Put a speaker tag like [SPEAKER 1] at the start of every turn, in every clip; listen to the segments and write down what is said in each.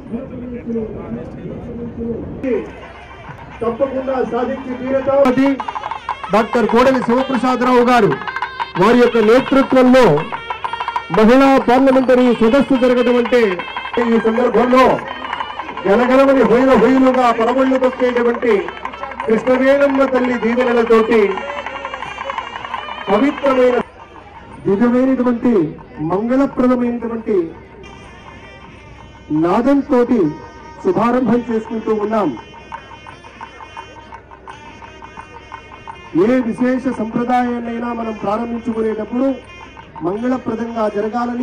[SPEAKER 1] తప్పకుండా సాధించి తీరుతాం డాక్టర్ కోడలి శివప్రసాదరావు గారు వారి యొక్క నేతృత్వంలో మహిళా పార్లమెంటరీ సదస్సు జరగడం అంటే ఈ సందర్భంలో జనగణమని హొయ్య హొయ్యలుగా పరమళ్ళు తొక్కేటువంటి కృష్ణవేణమ్మ తల్లి దీవెనలతోటి పవిత్రమైన దివ్యమైనటువంటి మంగళప్రదమైనటువంటి నాదంతో శుభారంభం చేసుకుంటూ ఉన్నాం ఏ విశేష సంప్రదాయాన్నైనా మనం ప్రారంభించుకునేటప్పుడు మంగళప్రదంగా జరగాలని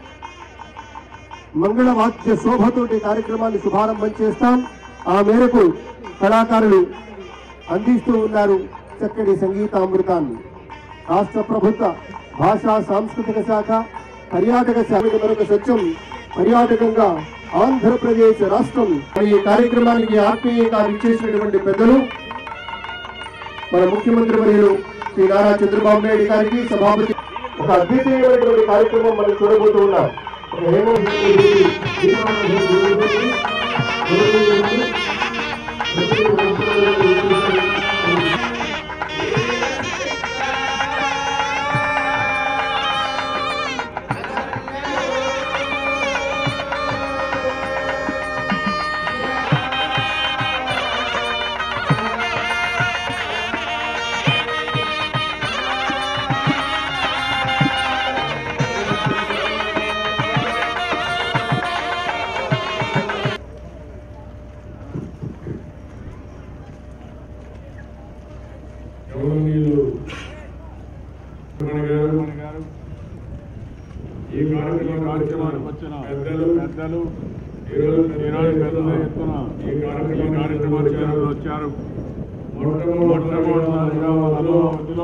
[SPEAKER 1] మంగళవాద్య శోభతోటి కార్యక్రమాన్ని శుభారంభం చేస్తాం ఆ మేరకు కళాకారులు అందిస్తూ ఉన్నారు చక్కటి సంగీతామృతాన్ని రాష్ట్ర ప్రభుత్వ భాషా సాంస్కృతిక శాఖ పర్యాటక శాఖ మరొక సత్యం పర్యాటకంగా ఆంధ్రప్రదేశ్ రాష్ట్రం ఈ కార్యక్రమానికి ఆత్మీయంగా ఇచ్చేసినటువంటి పెద్దలు మన ముఖ్యమంత్రి వర్యులు శ్రీ నారా చంద్రబాబు నాయుడు గారికి సభాపతి ఒక అద్వితీయమైనటువంటి కార్యక్రమం మనం చూడబోతూ ఉన్నాం ఒక హేమ
[SPEAKER 2] గౌరవనీయులు సుబ్రహ్మణ్య గారు ఈ కార్యక్రమానికి వచ్చిన పెద్దలు
[SPEAKER 3] పెద్దలు
[SPEAKER 2] ఈరోజు
[SPEAKER 3] ఈరోజు పెద్ద ఎత్తున
[SPEAKER 2] ఈ
[SPEAKER 3] ఈ
[SPEAKER 2] కార్యక్రమానికి
[SPEAKER 3] కార్యక్రమానికి
[SPEAKER 2] వచ్చారు.
[SPEAKER 3] వచ్చారు
[SPEAKER 2] మొట్టమొదటిసారిగా
[SPEAKER 3] హైదరాబాద్లో మధ్యలో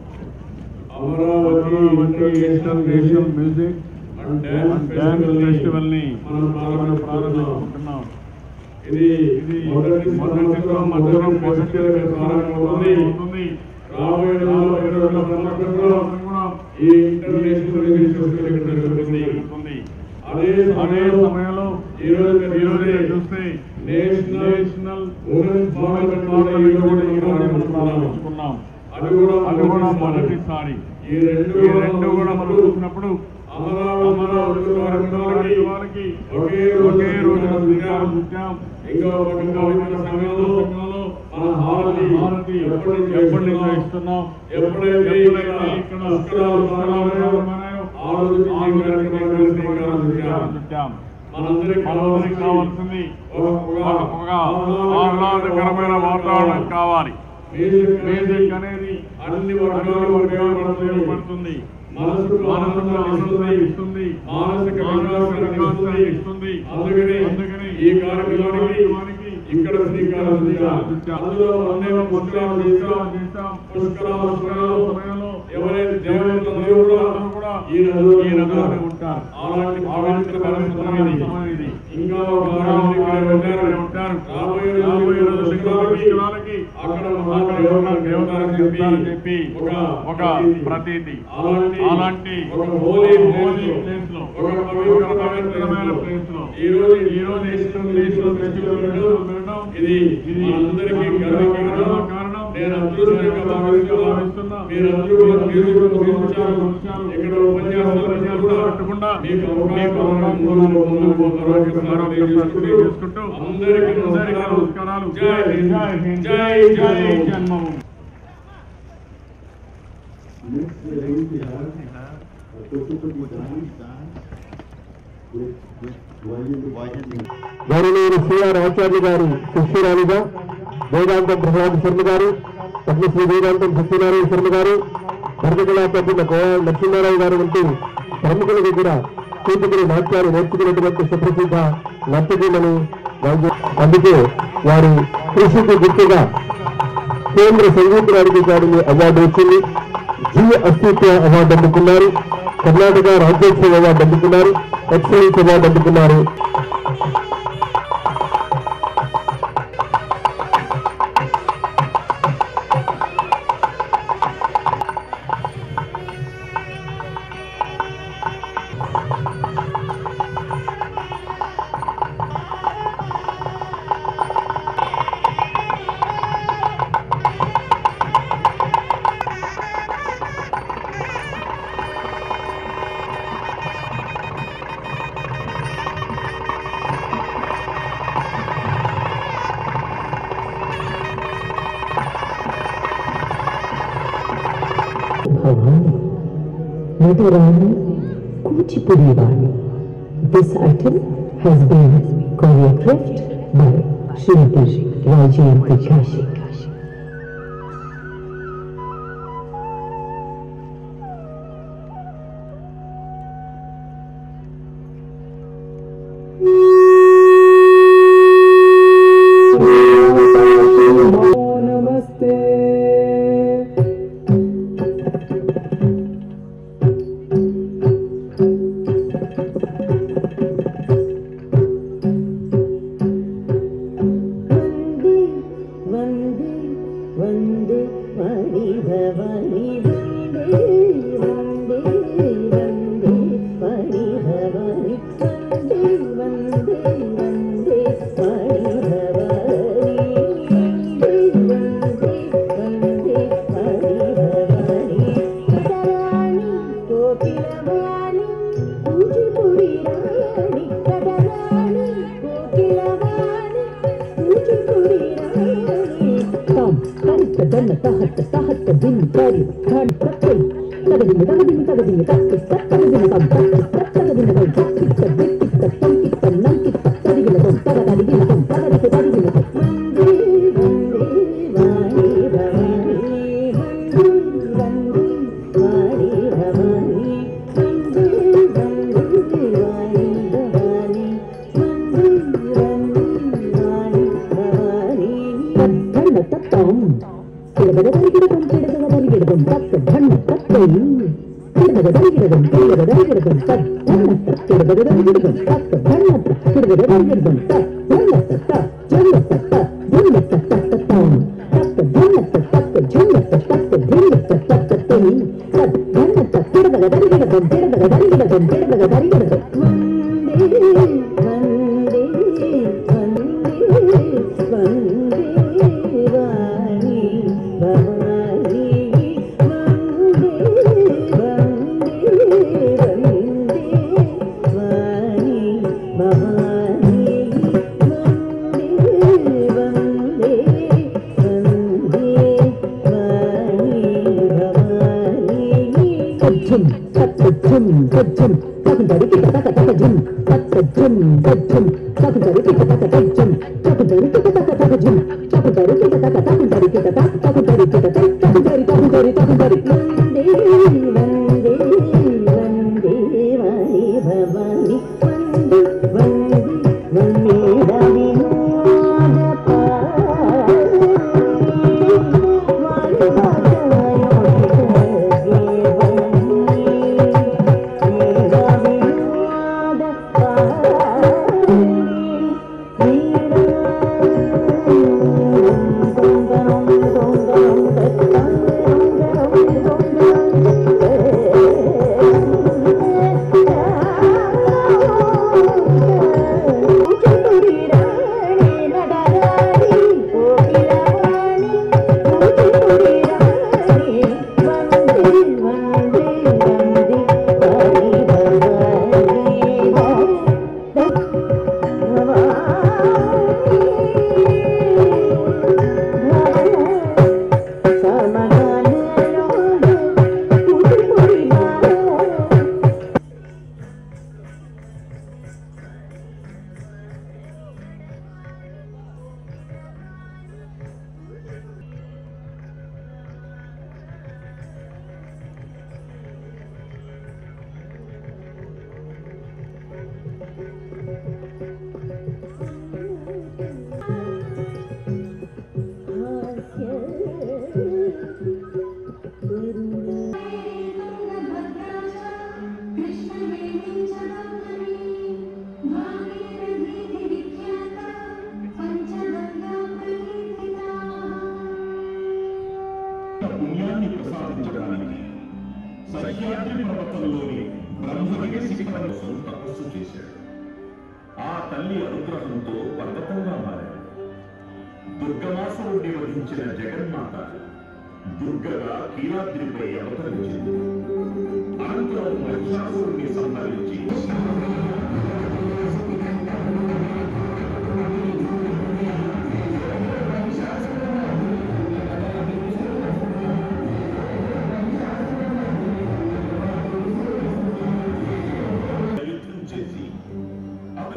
[SPEAKER 2] Amaravati international
[SPEAKER 3] national
[SPEAKER 2] nation
[SPEAKER 3] music
[SPEAKER 2] and
[SPEAKER 3] and dance festival ని
[SPEAKER 2] మనం
[SPEAKER 3] మనం
[SPEAKER 2] ప్రారంభించుకుంటున్నాం
[SPEAKER 3] ప్రారంభించుకుంటున్నాం
[SPEAKER 2] ఇది
[SPEAKER 3] ఇది
[SPEAKER 2] మొదటి
[SPEAKER 3] మొదటి
[SPEAKER 2] సంవత్సరం
[SPEAKER 3] సంవత్సరం
[SPEAKER 2] మొదటి
[SPEAKER 3] మొదటి
[SPEAKER 2] మొదటి ప్రారంభమవుతుంది
[SPEAKER 3] అవుతుంది
[SPEAKER 2] రాబోయే రోజుల్లో ఇరవై వేల సంవత్సరంలో ఈ ఇంటర్నేషనల్ మ్యూజిక్ ఫెస్టివల్ ఇక్కడ జరుగుతుంది
[SPEAKER 3] జరుగుతుంది.
[SPEAKER 2] అదే
[SPEAKER 3] అదే
[SPEAKER 2] సమయంలో
[SPEAKER 3] సమయంలో
[SPEAKER 2] ఈ రోజు మీరు
[SPEAKER 3] ఈ రోజు
[SPEAKER 2] చూస్తే
[SPEAKER 3] చూస్తే
[SPEAKER 2] national
[SPEAKER 3] national
[SPEAKER 2] women's parliament
[SPEAKER 3] parliament
[SPEAKER 2] కూడా
[SPEAKER 3] కూడా
[SPEAKER 2] ఈ
[SPEAKER 3] ఈ
[SPEAKER 2] రోజు
[SPEAKER 3] రోజు
[SPEAKER 2] మనం
[SPEAKER 3] మనం
[SPEAKER 2] ప్రారంభించుకున్నాం
[SPEAKER 3] ప్రారంభించుకున్నాం
[SPEAKER 2] అది కూడా
[SPEAKER 3] అది కూడా
[SPEAKER 2] మొదటిసారి
[SPEAKER 3] మొదటిసారి
[SPEAKER 2] ఈ రెండు
[SPEAKER 3] ఈ రెండు కూడా మనం చూసినప్పుడు
[SPEAKER 2] అమరావతి
[SPEAKER 3] అమరావతి వారికి
[SPEAKER 2] ఒకే
[SPEAKER 3] ఒకే రోజు
[SPEAKER 2] రోజు
[SPEAKER 3] శ్రీకారం చుట్టాం
[SPEAKER 2] ఇంకా ఇంకా వచ్చిన సమయంలో మన హారతి
[SPEAKER 3] భారతి
[SPEAKER 2] ఎప్పటి నుంచి
[SPEAKER 3] ఎప్పటి నుంచో
[SPEAKER 2] ఇస్తున్నాం?
[SPEAKER 3] ఇస్తున్నాం
[SPEAKER 2] ఎప్పుడైతే
[SPEAKER 3] ఎప్పుడైతే ఇక్కడ
[SPEAKER 2] పుష్కరాలు ప్రారంభమయ్యాయో, ఆ రోజు ఈ
[SPEAKER 3] ఆ రోజు ఈ
[SPEAKER 2] కార్యక్రమానికి
[SPEAKER 3] కార్యక్రమానికి
[SPEAKER 2] శ్రీకారం చుట్టాం.
[SPEAKER 3] శ్రీకారం చుట్టాం
[SPEAKER 2] మనందరికీ
[SPEAKER 3] మనందరికి కావాల్సింది
[SPEAKER 2] ఒక
[SPEAKER 3] ఒక ఆహ్లాదకరమైన వాతావరణం కావాలి
[SPEAKER 2] మ్యూజిక్
[SPEAKER 3] మ్యూజిక్ అనేది
[SPEAKER 2] అన్ని వర్గాలకు ఉపయోగపడుతుంది
[SPEAKER 3] ఉపయోగపడుతుంది
[SPEAKER 2] మనసుకు
[SPEAKER 3] మనసుకు
[SPEAKER 2] ఆనందాన్ని
[SPEAKER 3] ఆనందాన్ని
[SPEAKER 2] ఇస్తుంది
[SPEAKER 3] ఇస్తుంది
[SPEAKER 2] మానసిక
[SPEAKER 3] మానసిక
[SPEAKER 2] వికాసాన్ని
[SPEAKER 3] వికాసాన్ని
[SPEAKER 2] ఇస్తుంది
[SPEAKER 3] ఇస్తుంది
[SPEAKER 2] అందుకని
[SPEAKER 3] అందుకని
[SPEAKER 2] ఈ కార్యక్రమానికి ఇక్కడ శ్రీకారం చుట్టాం. అందులో మనమేమో పుష్కరాలు చేస్తాం
[SPEAKER 3] చేస్తాం
[SPEAKER 2] పుష్కరాల సమయంలో
[SPEAKER 3] సమయంలో
[SPEAKER 2] ఎవరైతే దేవతలు ఉన్నారో కూడా
[SPEAKER 3] కూడా
[SPEAKER 2] ఈ నదిలో
[SPEAKER 3] ఈ నదిలోనే
[SPEAKER 2] ఉంటారు.
[SPEAKER 3] ఉంటారు
[SPEAKER 2] అలాంటి
[SPEAKER 3] అలాంటి
[SPEAKER 2] పవిత్రమైన
[SPEAKER 3] పవిత్రమైన
[SPEAKER 2] సమయం ఇది.
[SPEAKER 3] సమయం ఇది.
[SPEAKER 2] ఇంకా ఒక
[SPEAKER 3] ఇంకా
[SPEAKER 2] ఆరు
[SPEAKER 3] ఒక
[SPEAKER 2] మంది
[SPEAKER 3] ఆరు
[SPEAKER 2] ఇక్కడ
[SPEAKER 3] మంది
[SPEAKER 2] ఉంటారు.
[SPEAKER 3] ఉంటారు.
[SPEAKER 2] రాబోయే
[SPEAKER 3] రాబోయే
[SPEAKER 2] రోజుల్లో
[SPEAKER 3] రోజుల్లో
[SPEAKER 2] పుష్కరాలకి
[SPEAKER 3] పుష్కరాలకి
[SPEAKER 2] అక్కడ
[SPEAKER 3] అక్కడ
[SPEAKER 2] మహాదేవతలకు
[SPEAKER 3] దేవతలకు
[SPEAKER 2] చెప్పి
[SPEAKER 3] చెప్తారని చెప్పి
[SPEAKER 2] ఒక
[SPEAKER 3] ఒక
[SPEAKER 2] ప్రతీతి.
[SPEAKER 3] ప్రతీతి
[SPEAKER 2] అలాంటి
[SPEAKER 3] అలాంటి
[SPEAKER 2] ఒక హోలీ
[SPEAKER 3] హోలీ
[SPEAKER 2] ప్లేస్
[SPEAKER 3] ప్లేస్ లో
[SPEAKER 2] ఒక
[SPEAKER 3] ఒక
[SPEAKER 2] పవిత్రమైన
[SPEAKER 3] పవిత్రమైన
[SPEAKER 2] ప్లేస్
[SPEAKER 3] ప్లేస్ లో
[SPEAKER 2] ఈ రోజు
[SPEAKER 3] ఈ రోజు నేషనల్ నేషనల్ ఫెస్టివల్ పెట్టడం
[SPEAKER 2] ఇది
[SPEAKER 3] ఇది
[SPEAKER 2] అందరికీ
[SPEAKER 3] అందరికీ
[SPEAKER 2] గర్వ
[SPEAKER 3] కారణం
[SPEAKER 2] నేను అదృష్టంగా భావిస్తున్నా
[SPEAKER 3] భావిస్తున్నా.
[SPEAKER 2] మీరందరూ మన మ్యూజిక్ గురించారు
[SPEAKER 3] గురించారు.
[SPEAKER 2] ఇక్కడ ఉపన్యాసాలు పెట్టినా కూడా
[SPEAKER 3] పెట్టకుండా
[SPEAKER 2] మీకు
[SPEAKER 3] మీకు
[SPEAKER 2] అవకాశం
[SPEAKER 3] అవకాశం
[SPEAKER 2] ముందుకు
[SPEAKER 3] మరొకసారి
[SPEAKER 2] మరొకసారి
[SPEAKER 3] తెలియజేసుకుంటూ
[SPEAKER 2] తెలియజేసుకుంటూ అందరికీ
[SPEAKER 3] అందరికీ
[SPEAKER 2] నమస్కారాలు
[SPEAKER 3] నమస్కారాలు
[SPEAKER 2] జై హింద్
[SPEAKER 3] జై హింద్
[SPEAKER 2] జై
[SPEAKER 3] జై
[SPEAKER 2] జన్మభూమి.
[SPEAKER 3] జన్మభూమి
[SPEAKER 1] గౌరవనీయులు సిఆర్ ఆచార్య గారి శిష్యురాలిగా వేదాంతం ప్రసాద్ శర్మ గారు పద్మశ్రీ వేదాంతం సత్యనారాయణ శర్మ గారు భరతకళా పండిత గోవా లక్ష్మీనారాయణ గారు వంటి ప్రముఖుల దగ్గర కూతుకుని నాట్యాలు నేర్చుకున్నటువంటి సుప్రసిద్ధ నర్తకీమణి వైద్య అందుకే వారి కృషికి గుర్తుగా కేంద్ర సంగీత నాటక అకాడమీ అవార్డు వచ్చింది జీవ అస్తిత్వ అవార్డు అందుకున్నారు కర్ణాటక రాజ్యోత్సవ అవార్డు అందుకున్నారు ఎక్సలెన్స్ అవార్డు అందుకున్నారు
[SPEAKER 4] Radharani Kuchipudi Vani. This item has been choreographed by Srimati Rajayanti Kashi.
[SPEAKER 5] నమస్తే
[SPEAKER 6] వందే వందే వాణి భవాని వందే వందే వందే వాణి భవాని వందే వందే వందే వాణి భవాని వందే వందే వందే వాణి భవాని కదరాణి కోకిలవాణి కూచిపూడి రాణి కదరాణి కోకిలవాణి కూచిపూడి రాణి
[SPEAKER 4] Tam, tanta, danna, tahata, tahata, din, dari, kan, takai. Tagadina, tagadina, tagadina, takki, tagadina, tam, takki, tagadina, tam, takki, tagadina, tam, takki, nanki, tagadina, tam, tagadina, tam, tagadina, tagadina, tam. ధన్న తత్వం కిడదగ దరిగిడదం కిడదగ దరిగిడదం తత్త ధన్న తత్వం కిడదగ దరిగిడదం కిడదగ దరిగిడదం తత్ ధన్న తత్ కిడదగ దరిగిడదం తత్త ధన్న తత్ కిడదగ దరిగిడదం తత్ ధన్న తత్ జన్న తత్ ధన్న తత్ తత్తం తత్ ధన్న తత్ తత్ జన్న తత్ తత్ ధన్న తత్ తత్ తత్ ధన్న తత్ కిడదగ దరిగిడదం కిడదగ దరిగిడదం కిడదగ దరిగిడదం తజ్జం తజ్జం తజ్జం తగుదరి కిట తక తకజం తజ్జం తజ్జం తగుదరి కిట తక తజ్జం తగుదరి కిట తక తకజం తగుదరి కిట తక తగుదరి కిట తక తగుదరి కిట తక తగుదరి తగుదరి తగుదరి
[SPEAKER 6] వందే వందే వందే వాణి భవాని వందే వందే వందే రవి
[SPEAKER 7] పుణ్యాన్ని ప్రసాదించడానికి సహ్యాద్రి పర్వతంలోని బ్రహ్మగిరి శిఖరం కోసం తపస్సు చేశాడు ఆ తల్లి అనుగ్రహంతో పర్వతంగా మారాడు దుర్గమాసురుణ్ణి వధించిన జగన్మాత దుర్గగా కీలాద్రిపై అవతరించింది అనంతరం మహిషాసురుణ్ణి సంహరించి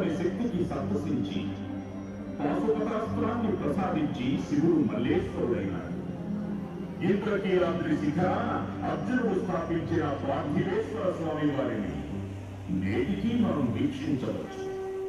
[SPEAKER 7] అతని శక్తికి సంతసించి పాశుపతాస్త్రాన్ని ప్రసాదించి శివుడు మల్లేశ్వరుడైనాడు ఇంద్రకీలాద్రి శిఖరాన అర్జునుడు స్థాపించిన పార్థివేశ్వర స్వామి వారిని నేటికి మనం వీక్షించవచ్చు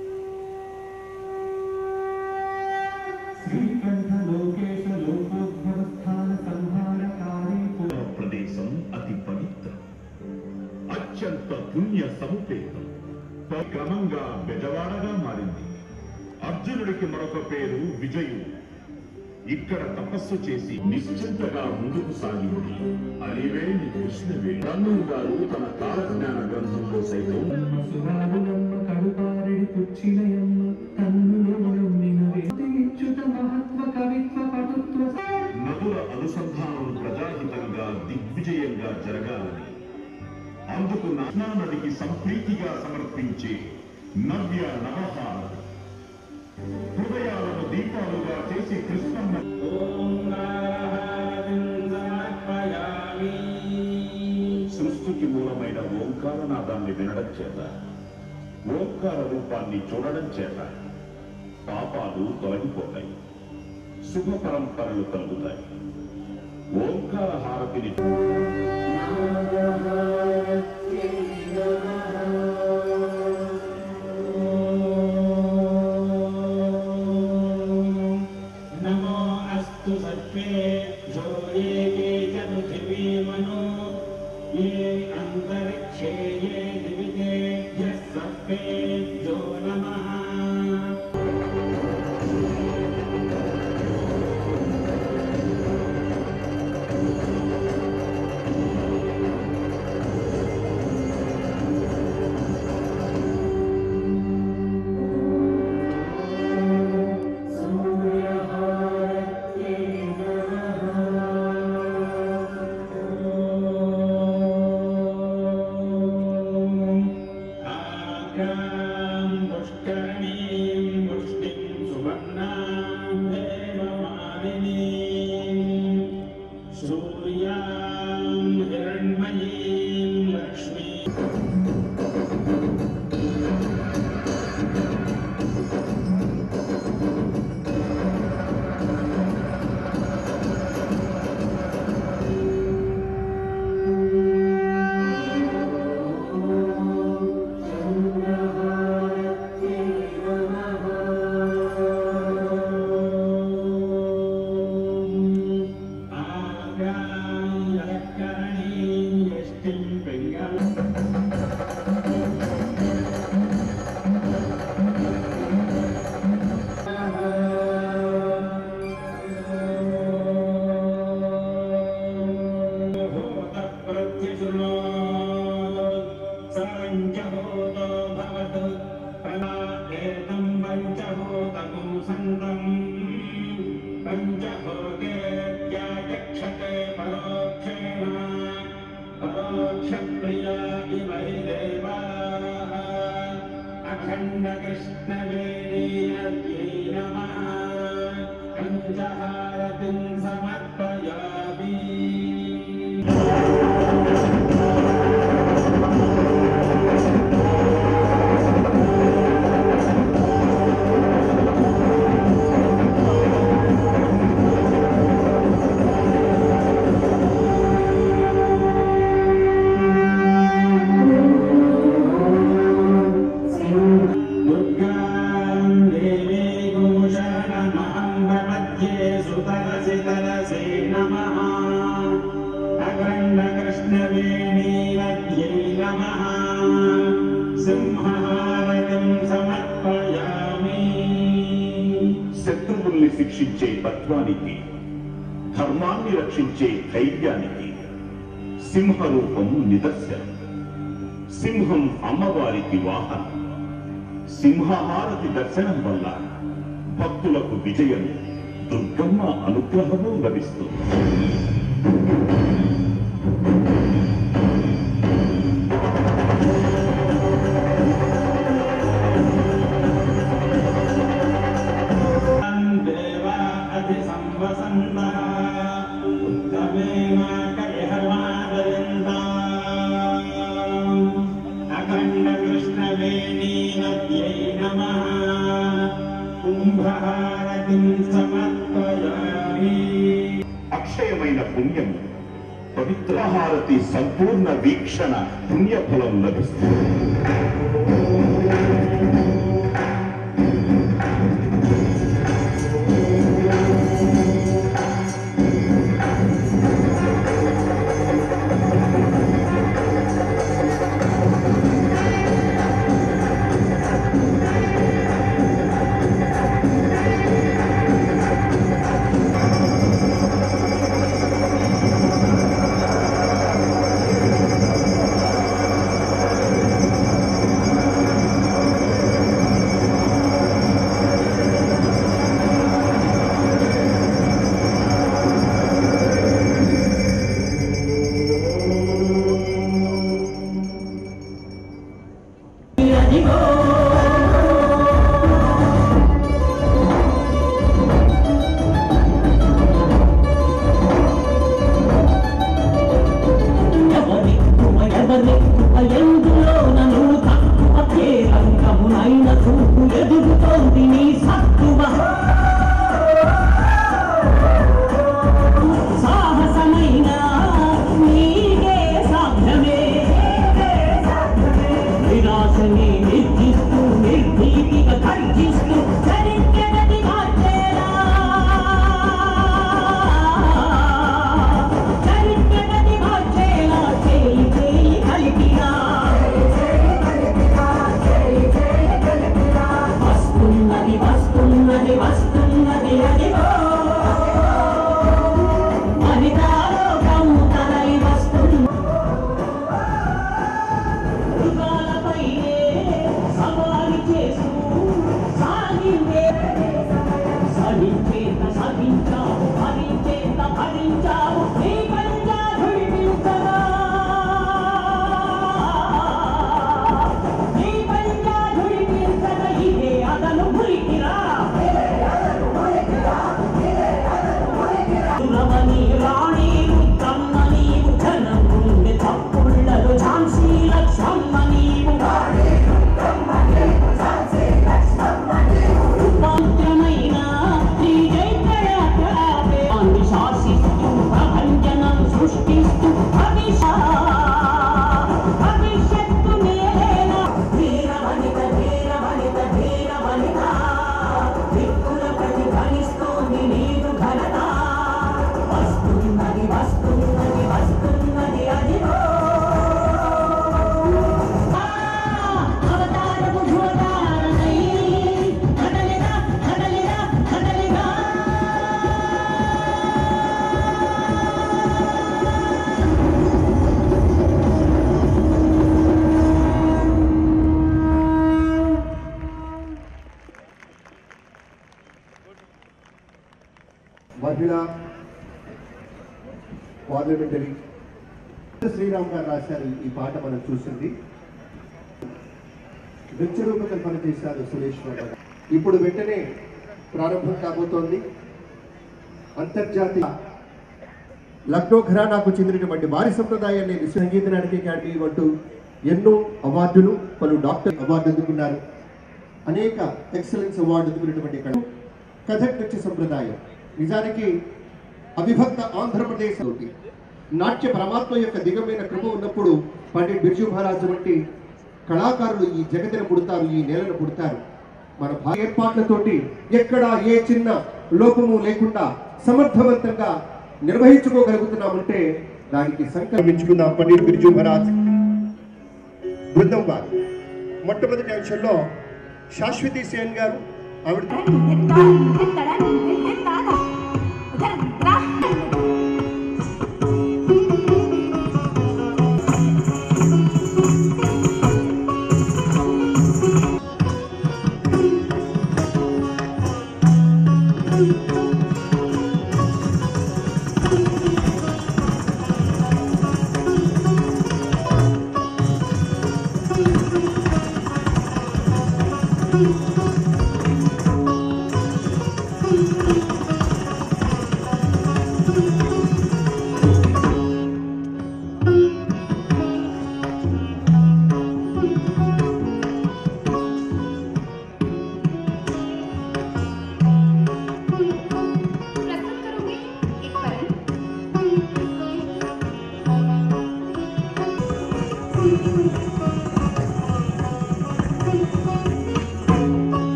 [SPEAKER 5] శ్రీకంఠ లోకేశ లోకోద్భవ స్థాన సంహారకారీ
[SPEAKER 7] ప్రదేశం అతి పవిత్రం అత్యంత పుణ్య సముపేతం క్రమంగా బెజవాడగా మారింది అర్జునుడికి మరొక పేరు విజయుడు ఇక్కడ తపస్సు చేసి నిశ్చింతగా ముందుకు సాగింది అలివేణి కృష్ణవేణి రన్నుడు గారు తన కాలజ్ఞాన గ్రంథంలో సైతం
[SPEAKER 5] సురారులమ్మ కడుపారెడి పుచ్చినయమ్మ కన్నులమ్మిన వేదించుత మహత్వ కవిత్వ పటుత్వ
[SPEAKER 7] నదుల అనుసంధానం ప్రజాహితంగా దిగ్విజయంగా జరగాలని అందుకు కృష్ణా నదికి సంప్రీతిగా సమర్పించే నవ్య నవహార హృదయాలను దీపాలుగా చేసి కృష్ణమ్మ సృష్టికి మూలమైన ఓంకారనాదాన్ని వినడం చేత ఓంకార రూపాన్ని చూడడం చేత పాపాలు తొలగిపోతాయి శుభ పరంపరలు కలుగుతాయి ఓంకార హారతిని
[SPEAKER 8] नमो अस्तु सर्वेभ्यो ये ये च पृथिवीमनो ये अन्तरिक्षे ये दिवितेभ्यः सर्वेभ्यो नमः आज्ञां पुष्करणीं पुष्टिं सुवर्णां देवमालिनीं सूर्यां हिरण्मयीं लक्ष्मीं आज्ञां यष्टिं पिङ्गलम् प्रत्यशुनो सञ्चभूतो भवतु प्रदा एतं पञ्चभूतकं सन्तम् पञ्चभूतेत्याचक्षते परोक्षेण परोक्षप्रिया इव हि देवाः अखण्डकृष्णवेणीयर्यै नमः पञ्चहारतिं समर्पयामि दुर्गां देवीं शरणमहं प्रपद्ये सुतरसि तरसे नमः अखण्डकृष्णवेणीवद्यै नमः सिंहहारतिं समर्पयामि
[SPEAKER 7] శత్రువుల్ని శిక్షించే తత్వానికి ధర్మాన్ని రక్షించే ధైర్యానికి సింహ రూపం నిదర్శనం సింహం అమ్మవారికి వాహనం సింహహారతి దర్శనం వల్ల భక్తులకు విజయం దుర్గమ్మ అనుగ్రహము లభిస్తుంది
[SPEAKER 8] देवा अधिसंवसन्तः उत्तमेव कैहवादयन्ताम् अखण्डकृष्णवेणी नद्यै नमः नमः कुम्भहारतिं समर्पयामि
[SPEAKER 7] అక్షయమైన పుణ్యం పవిత్రహారతి సంపూర్ణ వీక్షణ పుణ్యఫలం లభిస్తుంది
[SPEAKER 5] ఎవరి ఎవరి ఎందులో నన్ను తక్కువ ఏ రంగమునైన చూపు ఎదుగుతోంది నీ సత్తువ సాహసమైన నీకే సాధ్యమే నిరాశని నిర్జిస్తూ నిర్భీతిగా ఖర్జిస్తూ చరిత్రగతి మార్చేలా చరిత్రగతి మార్చేలా చేయి చేయి కలిపినా వస్తున్నది వస్తున్నది వస్తున్నది అదిగో అనితాలోకం తరలి వస్తుంది మృగాలపైనే సవారి చేస్తూ సాగిందే సహించేత సహించావు భరించేత భరించావు నీ పంజా ధుడిపించగా నీ పంజా ధుడిపించగా ఇదే అదను భురికిరా దురవని రాణి రుద్రమ్మ నీవు జనం గుండె చప్పుళ్ళలు ఝాన్సీ లక్ష్మమ్మ నీవు రూపాంతరమైన నీ జైత్రయాత్రాన్ని శాసిస్తూ ప్రభంజనం సృష్టిస్తూ అభిషా భవిష్యత్తు నేలేనా వీర వనిత వీర వనిత వీర వనిత దిక్కుల ప్రతిఫలిస్తోంది నీదు ఘనత వస్తున్నది వస్తున్నది వస్తున్నది అదిగో అవతారపు ధృవతారనై కదలిరా కదలిరా కదలిరా
[SPEAKER 1] మహిళా పార్లమెంటరీ శ్రీరామ్ గారు రాశారు ఈ పాట మనం చూసింది నృత్య రూపకల్పన చేశారు సురేష్ బాబు గారు. ఇప్పుడు వెంటనే ప్రారంభం కాబోతోంది అంతర్జాతీయ లక్నో ఘరానాకు చెందినటువంటి వారి సంప్రదాయాన్ని విశ్వ సంగీత నాటక అకాడమీ అంటూ ఎన్నో అవార్డులు పలు డాక్టర్ అవార్డు అందుకున్నారు అనేక ఎక్సలెన్స్ అవార్డు అందుకున్నటువంటి ఇక్కడ కథక్ నృత్య సంప్రదాయం నిజానికి అవిభక్త ఆంధ్రప్రదేశ్ తోటి నాట్య పరమాత్మ యొక్క దిగమైన కృప ఉన్నప్పుడు పండిట్ బిర్జు మహారాజు వంటి కళాకారులు ఈ జగతిని పుడతారు ఈ నేలను పుడతారు మన భారీ ఏర్పాట్లతోటి ఎక్కడ ఏ చిన్న లోపము లేకుండా సమర్థవంతంగా నిర్వహించుకోగలుగుతున్నామంటే దానికి సంకల్పించుకుందాం పండిట్ బిర్జు మహారాజ్ బృందం వారు మొట్టమొదటి అంశంలో శాశ్వతి సేన్ గారు ఆవిడ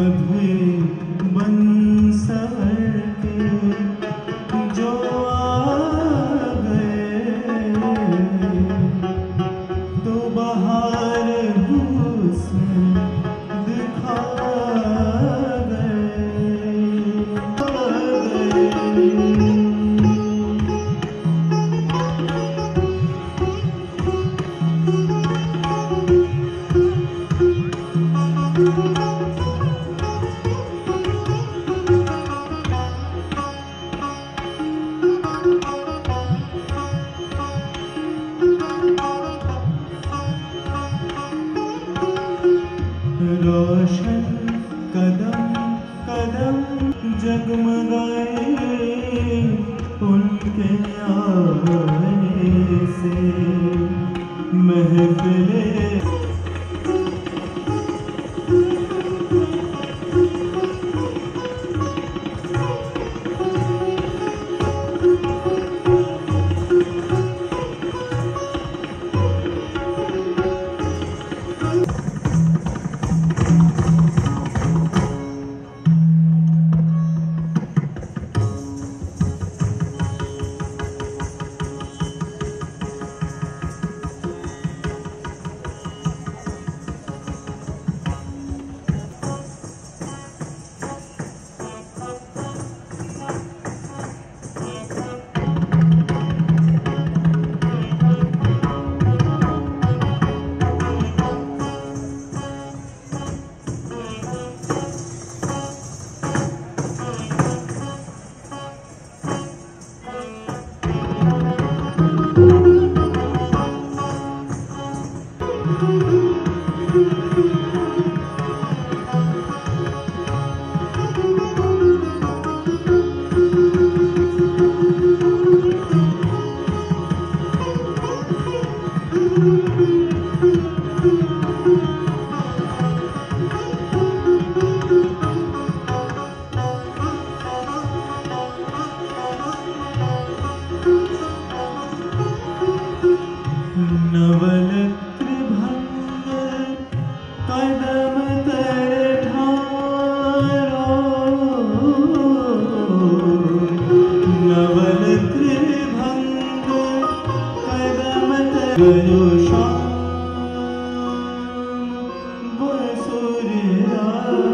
[SPEAKER 8] कभी बंसवर के जो आ गए तो बहार हुस्न दिखा गए रोशन कदम कदम जगमगाए उनके आने से महफिले नवल त्रिभंग कदम तर ठारो नवल त्रिभंग कदम तर गयो शाम बसुरिया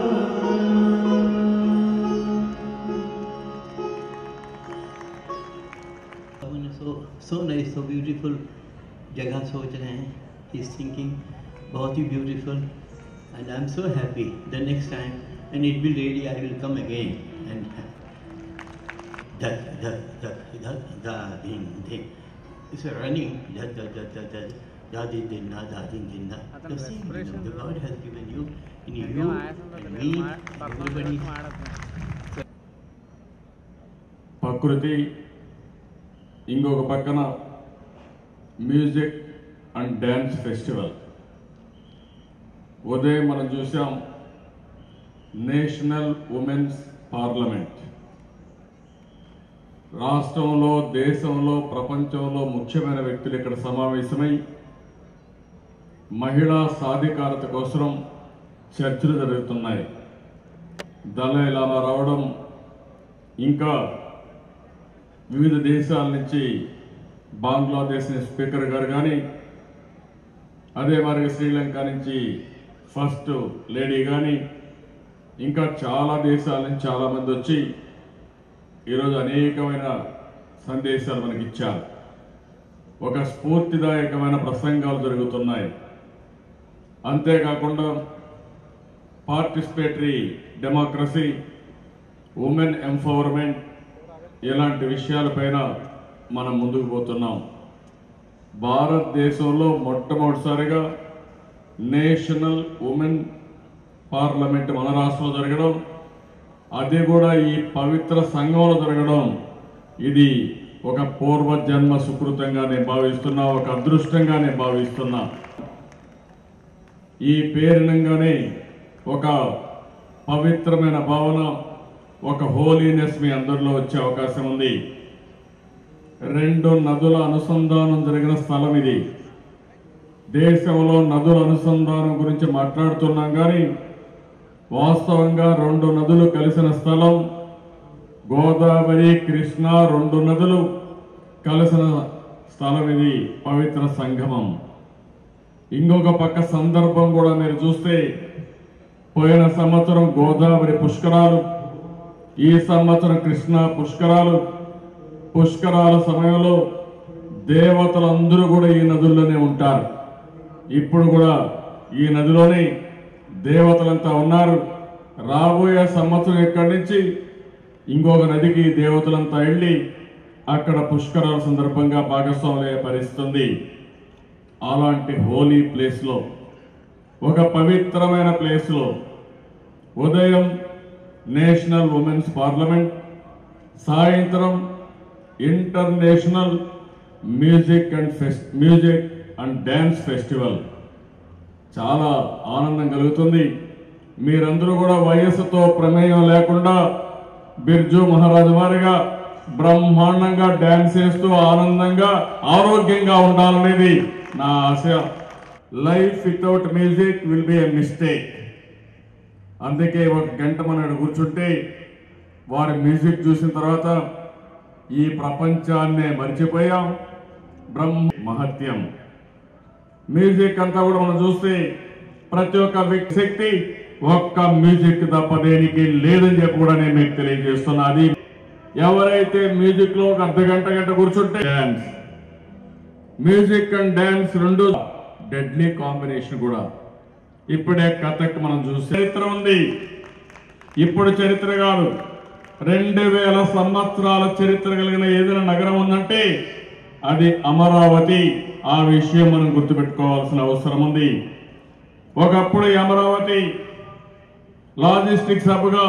[SPEAKER 9] सो सो नाइस सो ब्यूटीफुल जगह सोच रहे हैं ही इज थिंकिंग बहुत ही beautiful and I am so happy the next time and it will really I will come again and धक धक धक धक दा दिन दिन इट्स रनिंग धक धक धक धक धक da din din da da din din da the same rhythm the God has given you in you and me everybody
[SPEAKER 3] ప్రకృతి ఇంకొక పక్కన మ్యూజిక్ అండ్ డ్యాన్స్ ఫెస్టివల్ ఉదయం మనం చూసాం నేషనల్ ఉమెన్స్ పార్లమెంట్ రాష్ట్రంలో దేశంలో ప్రపంచంలో ముఖ్యమైన వ్యక్తులు ఇక్కడ సమావేశమై మహిళా సాధికారత కోసం చర్చలు జరుగుతున్నాయి దళై లామా రావడం ఇంకా వివిధ దేశాల నుంచి బంగ్లాదేశ్ స్పీకర్ గారు కానీ అదే మరి శ్రీలంక నుంచి ఫస్ట్ లేడీ కానీ ఇంకా చాలా దేశాల నుంచి చాలామంది వచ్చి ఈరోజు అనేకమైన సందేశాలు మనకి ఇచ్చారు ఒక స్ఫూర్తిదాయకమైన ప్రసంగాలు జరుగుతున్నాయి అంతేకాకుండా పార్టిసిపేటరీ డెమోక్రసీ ఉమెన్ ఎంపవర్మెంట్ ఇలాంటి విషయాలపైన మనం ముందుకు పోతున్నాం భారతదేశంలో మొట్టమొదటిసారిగా నేషనల్ ఉమెన్ పార్లమెంట్ మన రాష్ట్రంలో జరగడం అది కూడా ఈ పవిత్ర సంఘంలో జరగడం ఇది ఒక పూర్వజన్మ సుకృతంగా నేను భావిస్తున్నా ఒక అదృష్టంగా నేను భావిస్తున్నా ఈ పేరునంగానే ఒక పవిత్రమైన భావన ఒక హోలీనెస్ మీ అందరిలో వచ్చే అవకాశం ఉంది రెండు నదుల అనుసంధానం జరిగిన స్థలం ఇది దేశంలో నదుల అనుసంధానం గురించి మాట్లాడుతున్నాం కానీ వాస్తవంగా రెండు నదులు కలిసిన స్థలం గోదావరి కృష్ణ రెండు నదులు కలిసిన స్థలం ఇది పవిత్ర సంగమం ఇంకొక పక్క సందర్భం కూడా మీరు చూస్తే పోయిన సంవత్సరం గోదావరి పుష్కరాలు ఈ సంవత్సరం కృష్ణా పుష్కరాలు పుష్కరాల సమయంలో దేవతలందరూ కూడా ఈ నదుల్లోనే ఉంటారు ఇప్పుడు కూడా ఈ నదిలోనే దేవతలంతా ఉన్నారు రాబోయే సంవత్సరం ఇక్కడి నుంచి ఇంకొక నదికి దేవతలంతా వెళ్ళి అక్కడ పుష్కరాల సందర్భంగా భాగస్వాములయ్యే పరిస్థితుంది అలాంటి హోలీ ప్లేస్లో ఒక పవిత్రమైన ప్లేస్లో ఉదయం నేషనల్ ఉమెన్స్ పార్లమెంట్ సాయంత్రం international music and fest music and dance festival చాలా ఆనందం కలుగుతుంది మీరందరూ కూడా వయస్సుతో ప్రమేయం లేకుండా బిర్జు మహారాజు వారిగా బ్రహ్మాండంగా డ్యాన్స్ చేస్తూ ఆనందంగా ఆరోగ్యంగా ఉండాలనేది నా ఆశ life without music will be a mistake అందుకే ఒక గంట మనం కూర్చుంటే వారి మ్యూజిక్ చూసిన తర్వాత ఈ ప్రపంచాన్నే మర్చిపోయాం బ్రహ్మ మహత్యం మ్యూజిక్ అంతా కూడా మనం చూస్తే ప్రతి ఒక్క వ్యక్తి శక్తి ఒక్క మ్యూజిక్ తప్ప దేనికి లేదని చెప్పి కూడా నేను మీకు తెలియజేస్తున్నా అది ఎవరైతే మ్యూజిక్ లో ఒక అర్ధ గంట గంట కూర్చుంటే డాన్స్ మ్యూజిక్ అండ్ డాన్స్ రెండు డెడ్లీ కాంబినేషన్ కూడా ఇప్పుడే కథక్ మనం చూసే చరిత్ర ఉంది ఇప్పుడు చరిత్ర కాదు రెండు వేల సంవత్సరాల చరిత్ర కలిగిన ఏదైనా నగరం ఉందంటే అది అమరావతి ఆ విషయం మనం గుర్తుపెట్టుకోవాల్సిన అవసరం ఉంది ఒకప్పుడు ఈ అమరావతి లాజిస్టిక్స్ హబ్గా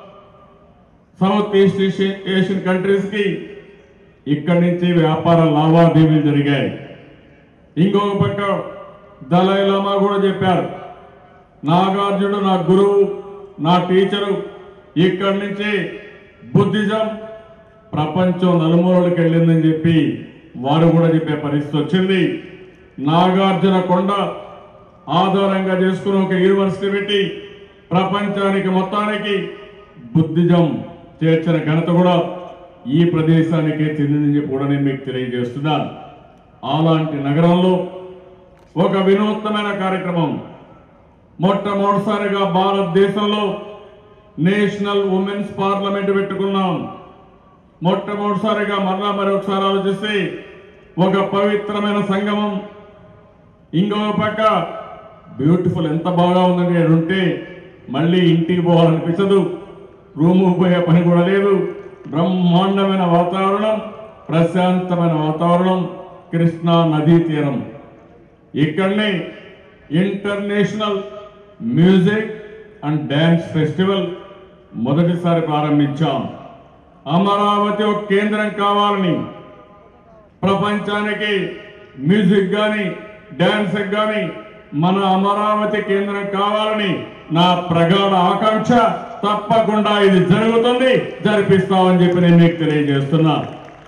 [SPEAKER 3] south east Asian Asian countries కి ఇక్కడి నుంచి వ్యాపార లావాదేవీలు జరిగాయి ఇంకొక పక్క దలై లామా కూడా చెప్పారు నాగార్జునుడు నా గురువు నా టీచరు ఇక్కడి నుంచి బుద్ధిజం ప్రపంచం నలుమూలలకు వెళ్ళిందని చెప్పి వారు కూడా చెప్పే పరిస్థితి వచ్చింది నాగార్జున కొండ ఆధారంగా చేసుకుని ఒక యూనివర్సిటీ పెట్టి ప్రపంచానికి మొత్తానికి బుద్ధిజం చేర్చిన ఘనత కూడా ఈ ప్రదేశానికే చెందిందని చెప్పి కూడా నేను మీకు తెలియజేస్తున్నాను అలాంటి నగరంలో ఒక వినూత్నమైన కార్యక్రమం మొట్టమొదటిసారిగా భారతదేశంలో నేషనల్ ఉమెన్స్ పార్లమెంట్ పెట్టుకున్నాం మొట్టమొదటిసారిగా మరలా మరొకసారి ఆలోచిస్తే ఒక పవిత్రమైన సంగమం ఇంకొక పక్క బ్యూటిఫుల్ ఎంత బాగా ఉందంటే ఇక్కడ ఉంటే మళ్ళీ ఇంటికి పోవాలనిపించదు రూము పోయే పని కూడా లేదు బ్రహ్మాండమైన వాతావరణం ప్రశాంతమైన వాతావరణం కృష్ణా నదీ తీరం ఇక్కడనే international music and dance festival మొదటిసారి ప్రారంభించాం అమరావతి ఒక కేంద్రం కావాలని ప్రపంచానికి మ్యూజిక్ కానీ డ్యాన్స్ కానీ మన అమరావతి కేంద్రం కావాలని నా ప్రగాఢ ఆకాంక్ష తప్పకుండా ఇది జరుగుతుంది జరిపిస్తామని చెప్పి నేను మీకు తెలియజేస్తున్నా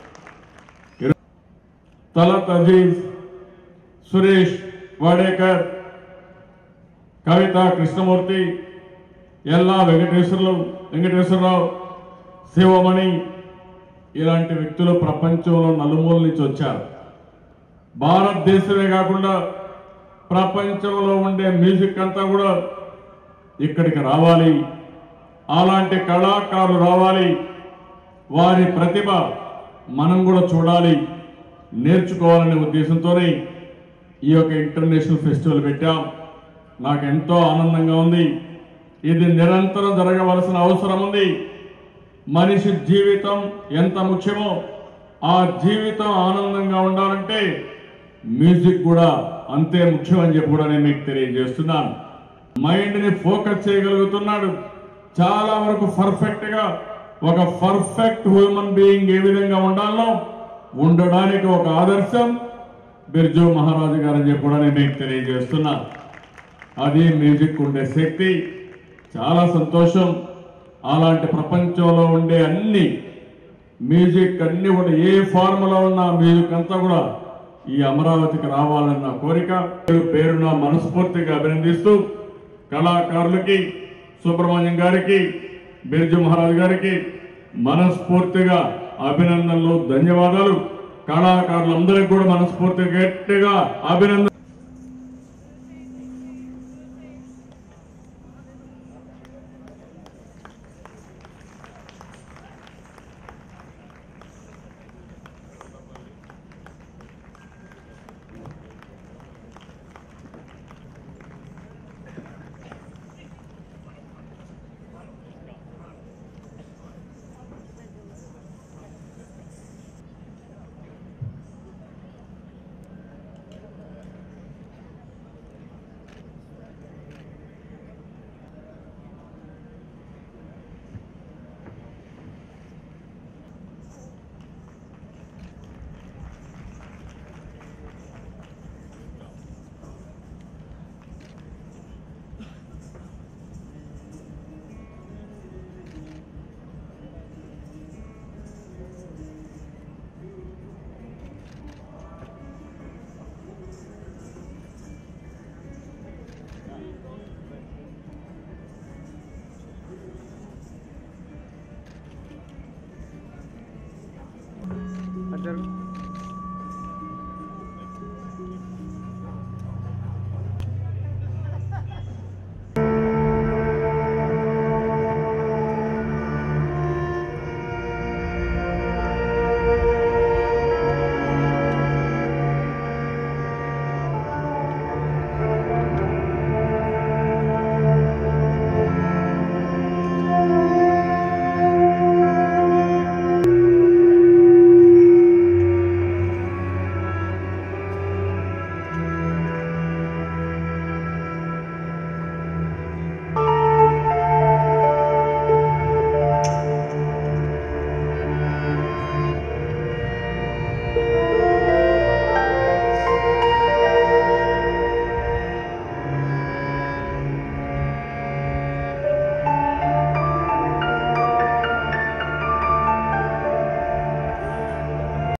[SPEAKER 3] తలత్ అజీజ్ సురేష్ వాడేకర్ కవిత కృష్ణమూర్తి ఎల్లా వెంకటేశ్వర్లు వెంకటేశ్వరరావు శివమణి ఇలాంటి వ్యక్తులు ప్రపంచంలో నలుమూల నుంచి వచ్చారు భారతదేశమే కాకుండా ప్రపంచంలో ఉండే మ్యూజిక్ అంతా కూడా ఇక్కడికి రావాలి అలాంటి కళాకారులు రావాలి వారి ప్రతిభ మనం కూడా చూడాలి నేర్చుకోవాలనే ఉద్దేశంతోనే ఈ యొక్క ఇంటర్నేషనల్ ఫెస్టివల్ పెట్టాం నాకు ఎంతో ఆనందంగా ఉంది ఇది నిరంతరం జరగవలసిన అవసరం ఉంది మనిషి జీవితం ఎంత ముఖ్యమో ఆ జీవితం ఆనందంగా ఉండాలంటే మ్యూజిక్ కూడా అంతే ముఖ్యం అని చెప్పి కూడా నేను మీకు తెలియజేస్తున్నాను మైండ్ ని ఫోకస్ చేయగలుగుతున్నాడు చాలా వరకు పర్ఫెక్ట్ గా ఒక పర్ఫెక్ట్ హ్యూమన్ బీయింగ్ ఏ విధంగా ఉండాలో ఉండడానికి ఒక ఆదర్శం బిర్జు మహారాజు గారు అని చెప్పి కూడా నేను మీకు తెలియజేస్తున్నా అది మ్యూజిక్ ఉండే శక్తి చాలా సంతోషం అలాంటి ప్రపంచంలో ఉండే అన్ని మ్యూజిక్ అన్ని కూడా ఏ ఫార్ములా ఉన్న మ్యూజిక్ అంతా కూడా ఈ అమరావతికి రావాలన్న కోరిక పేరున మనస్ఫూర్తిగా అభినందిస్తూ కళాకారులకి సుబ్రహ్మణ్యం గారికి బిర్జు మహారాజ్ గారికి మనస్ఫూర్తిగా అభినందనలు ధన్యవాదాలు కళాకారులందరికీ కూడా మనస్ఫూర్తిగా గట్టిగా అభినందన